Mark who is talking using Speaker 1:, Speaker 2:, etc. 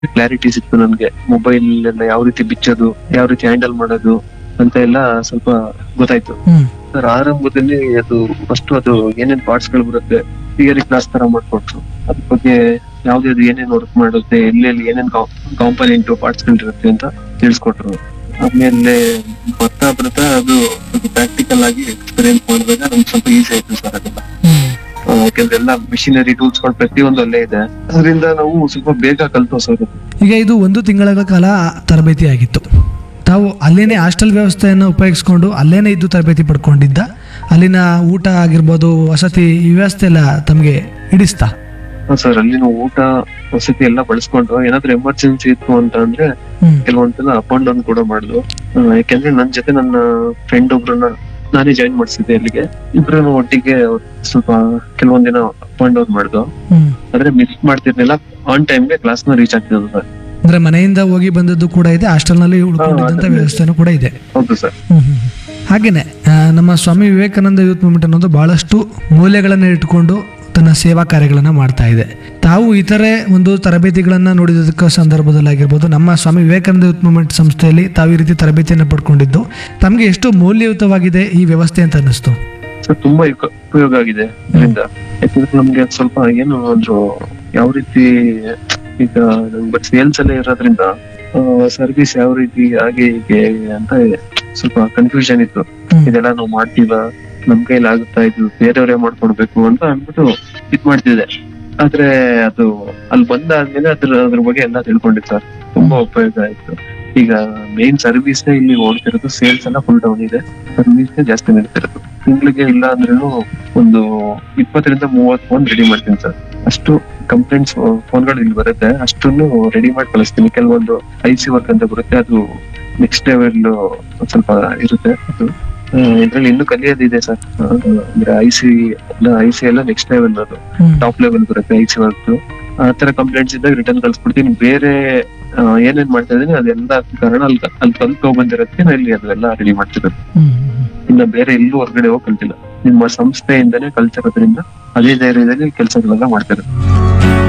Speaker 1: Clarity ಸಿಕ್ತು ನನ್ಗೆ mobile ಎಲ್ಲ ಯಾವ ರೀತಿ ಬಿಚ್ಚೋದು ಯಾವ ರೀತಿ ಹ್ಯಾಂಡಲ್ ಮಾಡೋದು ಅಂತ ಎಲ್ಲ ಸ್ವಲ್ಪ ಗೊತ್ತಾಯ್ತು
Speaker 2: ಹ್ಮ್
Speaker 1: ಸರ್ ಆರಂಭದಲ್ಲಿ ಅದು ಫಸ್ಟ್ ಅದು ಏನೇನ್ ಪಾರ್ಟ್ಸ್ ಗಳು ಬರುತ್ತೆ ಥಿಯರಿ ಕ್ಲಾಸ್ ತರ ಮಾಡ್ಕೊಟ್ರು ಅದ್ರ ಬಗ್ಗೆ ಯಾವ್ದು ಏನೇನ್ ವರ್ಕ್ ಮಾಡುತ್ತೆ ಎಲ್ಲೆಲ್ಲಿ ಏನೇನ್ ಕಾಂಪನೆಂಟ್ ಪಾರ್ಟ್ಸ್ ಗಳು ಇರುತ್ತೆ ಅಂತ ತಿಳಿಸ್ಕೊಟ್ರು ಆಮೇಲೆ ಬರ್ತಾ ಬರ್ತಾ ಅದು ಪ್ರಾಕ್ಟಿಕಲ್ ಆಗಿ ಎಕ್ಸ್ಪೀರಿಯನ್ಸ್ ಮಾಡಿದಾಗ ನಮ್ಗೆ ಸ್ವಲ್ಪ ಈಸಿ ಆಯ್ತು ಸರ್ ಅದೆಲ್ಲ
Speaker 2: ಹ್ಮ್
Speaker 1: ಆ, ಯಾಕಂದ್ರೆ ಮಿಷಿನರಿ ಟೂಲ್ಸ್ ಗಳು ಪ್ರತಿಯೊಂದು ಅಲ್ಲೇ ಇದೆ ಅದರಿಂದ ನಾವು ಸ್ವಲ್ಪ ಬೇಗ ಕಲ್ತು ಸರ್
Speaker 2: ಈಗ ಇದು ಒಂದು ತಿಂಗಳ ಕಾಲ ತರಬೇತಿ ಆಗಿತ್ತು ತಾವು ಅಲ್ಲೇನೆ ಹಾಸ್ಟೆಲ್ ವ್ಯವಸ್ಥೆಯನ್ನು ಉಪಯೋಗಿಸ್ಕೊಂಡು ಅಲ್ಲೇನೆ ಇದ್ದು ತರಬೇತಿ ಪಡ್ಕೊಂಡಿದ್ದ ಅಲ್ಲಿನ ಊಟ ಆಗಿರ್ಬೋದು ವಸತಿ ಈ ವ್ಯವಸ್ಥೆ ಎಲ್ಲ ತಮಗೆ ಹಿಡಿಸ್ತಾ
Speaker 1: ಸರ್ ಅಲ್ಲಿನ ಊಟ ವಸತಿ ಎಲ್ಲ ಬಳಸ್ಕೊಂಡು ಏನಾದ್ರೂ ಎಮರ್ಜೆನ್ಸಿ ಇತ್ತು ಅಂತ ಅಂದ್ರೆ
Speaker 2: ಹ್ಮ್
Speaker 1: ಕೆಲವೊಂದ್ಸಲ ಅಪ್ ಅಂಡ್ ಡೌನ್ ಕೂಡ ಮಾಡುದು ಆ, ಯಾಕೆಂದ್ರೆ ನನ್ ಜೊತೆ ನನ್ನ ಫ್ರೆಂಡ್ ಒಬ್ರನ್ನ ನಾನೇ ಜಾಯಿನ್ ಮಾಡಿಸಿದ್ದೆ ಅಲ್ಲಿಗೆ ಇಬ್ರು ಒಟ್ಟಿಗೆ ಅವ್ರು ಸ್ವಲ್ಪ ಕೆಲವೊಂದ್ ದಿನ ಅಪ್ ಅಂಡ್ ಡೌನ್ ಮಾಡುದು
Speaker 2: ಹ್ಮ್
Speaker 1: ಆದ್ರೆ ಮಿಸ್ ಮಾಡ್ತಿರ್ಲಿಲ್ಲ ಆನ್ ಟೈಮ್ಗೆ ಕ್ಲಾಸ್ ನ ರೀಚ್ ಆಗ್ತಿದ್ರು ಸರ್
Speaker 2: ಅಂದ್ರೆ ಮನೆಯಿಂದ ಹೋಗಿ ಬಂದದ್ದು ಕೂಡ ಇದೆ ಹಾಸ್ಟೆಲ್ನಲ್ಲಿ ಉಳ್ಕೊಂಡಿದ್ದಂಥ
Speaker 1: ಅದನ್ನೇ.
Speaker 2: ವ್ಯವಸ್ಥೆನೂ ಕೂಡ ಇದೆ
Speaker 1: ಹೌದು ಸರ್
Speaker 2: ಹ್ಮ್ ಹ್ಮ್. ಹಾಗೇನೆ ಆ, ನಮ್ಮ ಸ್ವಾಮಿ ವಿವೇಕಾನಂದ ಯೂತ್ ಮೂವ್ಮೆಂಟ್ ಅನ್ನೋದು ಬಹಳಷ್ಟು ಮೌಲ್ಯಗಳನ್ನು ಇಟ್ಕೊಂಡು ತನ್ನ ಸೇವಾ ಕಾರ್ಯಗಳನ್ನು ಮಾಡ್ತಾ ಇದೆ ತಾವು ಇತರೆ ಒಂದು ತರಬೇತಿಗಳನ್ನು ನೋಡಿದ್ದಕ್ಕೆ ಸಂದರ್ಭದಲ್ಲಿ ಆಗಿರ್ಬೋದು ನಮ್ಮ ಸ್ವಾಮಿ ವಿವೇಕಾನಂದ ಯೂತ್ ಮೂವ್ಮೆಂಟ್ ಸಂಸ್ಥೆಯಲ್ಲಿ ತಾವು ಈ ರೀತಿ ತರಬೇತಿಯನ್ನು ಪಡ್ಕೊಂಡಿದ್ದು ತಮಗೆ ಎಷ್ಟು ಮೌಲ್ಯಯುತವಾಗಿದೆ ಈ ವ್ಯವಸ್ಥೆ ಅಂತ ಅನ್ನಿಸ್ತು
Speaker 1: ಸರ್ ತುಂಬಾ ಉಪ- ಉಪಯೋಗ ಆಗಿದೆ ಇದರಿಂದ ಯಾಕಂದ್ರೆ ನಮ್ಗೆ ಅದ್ ಸ್ವಲ್ಪ ಏನು ಅಂದ್ರು ಯಾವ ರೀತಿ ಈಗ ಬಟ್ ಸೇಲ್ಸ್ ಎಲ್ಲ ಇರೋದ್ರಿಂದ ಸರ್ವಿಸ್ ಯಾವ ರೀತಿ ಹಾಗೆ ಹೀಗೆ ಅಂತ ಸ್ವಲ್ಪ ಕನ್ಫ್ಯೂಷನ್ ಇತ್ತು
Speaker 2: ಹ್ಮ್.
Speaker 1: ಇದೆಲ್ಲ ನಾವು ಮಾಡ್ತೀವ ನಮ್ ಕೈಲಿ ಆಗುತ್ತಾ ಇದು ಬೇರೆಯವರೇ ಮಾಡ್ಕೊಡ್ಬೇಕು ಅಂತ ಅಂದ್ಬಿಟ್ಟು ಇದ್ ಮಾಡ್ತಿದ್ದೆ ಆದ್ರೆ ಅದು ಅಲ್ಲಿ ಬಂದಾದ್ಮೇಲೆ ಅದ್ರ ಅದ್ರ ಬಗ್ಗೆ ಎಲ್ಲ ತಿಳ್ಕೊಂಡಿದ್ದು ಸರ್ ತುಂಬಾ ಉಪಯೋಗ ಆಯ್ತು ಈಗ ಮೇನ್ ಸರ್ವಿಸ್ ಇಲ್ಲಿ ಓಡ್ತಿರೋದು ಸೇಲ್ಸ್ ಎಲ್ಲ ಫುಲ್ ಡೌನ್ ಇದೆ ಸರ್ವಿಸ್ ಜಾಸ್ತಿ ನಡೀತಿರೋದು ತಿಂಗಳಿಗೆ ಇಲ್ಲ ಅಂದ್ರೂ ಒಂದು ಇಪ್ಪತ್ತರಿಂದ ಮೂವತ್ ಫೋನ್ ರೆಡಿ ಮಾಡ್ತೀನಿ ಸರ್ ಅಷ್ಟು ಕಂಪ್ಲೇಂಟ್ಸ್ ಫೋನ್ಗಳು ಇಲ್ಲಿ ಬರುತ್ತೆ ಅಷ್ಟನ್ನು ರೆಡಿ ಮಾಡಿ ಕಳಿಸ್ತೀನಿ ಕೆಲವೊಂದು ಐ ಸಿ ವರ್ಕ್ ಅಂತ ಬರುತ್ತೆ ಅದು ನೆಕ್ಸ್ಟ್ ಲೆವೆಲ್ ಸ್ವಲ್ಪ ಇರುತ್ತೆ ಅದು ಇದ್ರಲ್ಲಿ ಇನ್ನೂ ಕಲಿಯೋದಿದೆ ಸರ್ ಅಂದ್ರೆ ಐ ಸಿ ಐ ಸಿ ಎಲ್ಲ ನೆಕ್ಸ್ಟ್ ಲೆವೆಲ್ ಅದು
Speaker 2: ಹ್ಮ್.
Speaker 1: ಟಾಪ್ ಲೆವೆಲ್ ಬರುತ್ತೆ ಐ ಸಿ ವರ್ಕ್ ಆ ತರ ಕಂಪ್ಲೇಂಟ್ಸ್ ಇದ್ದಾಗ ರಿಟರ್ನ್ ಕಳ್ಸ್ಬಿಡ್ತೀನಿ ಬೇರೆ ಆ, ಏನೇನ್ ಮಾಡ್ತಾ ಇದೀನಿ ಅದೆಲ್ಲ ಕಾರಣ ಅಲ್ಲಿ ಅಲ್ಲಿ ಕಲ್ತ್ಕೊ ಬಂದಿರೋದಕ್ಕೆ ನಾನು ಇಲ್ಲಿ ಅದೆಲ್ಲ ರೆಡಿ ಮಾಡ್ತಿರೋದು
Speaker 2: ಹ್ಮ್, ಹ್ಮ್.
Speaker 1: ಇನ್ನ ಬೇರೆ ಎಲ್ಲೂ ಹೊರಗಡೆ ಹೋಗಿ ಕಲ್ತಿಲ್ಲ ನಿಮ್ಮ ಸಂಸ್ಥೆಯಿಂದನೇ ಕಲ್ತಿರೋದ್ರಿಂದ ಅದೇ ಧೈರ್ಯದಲ್ಲಿ ಕೆಲಸಗಳೆಲ್ಲ ಮಾಡ್ತಿರೋದು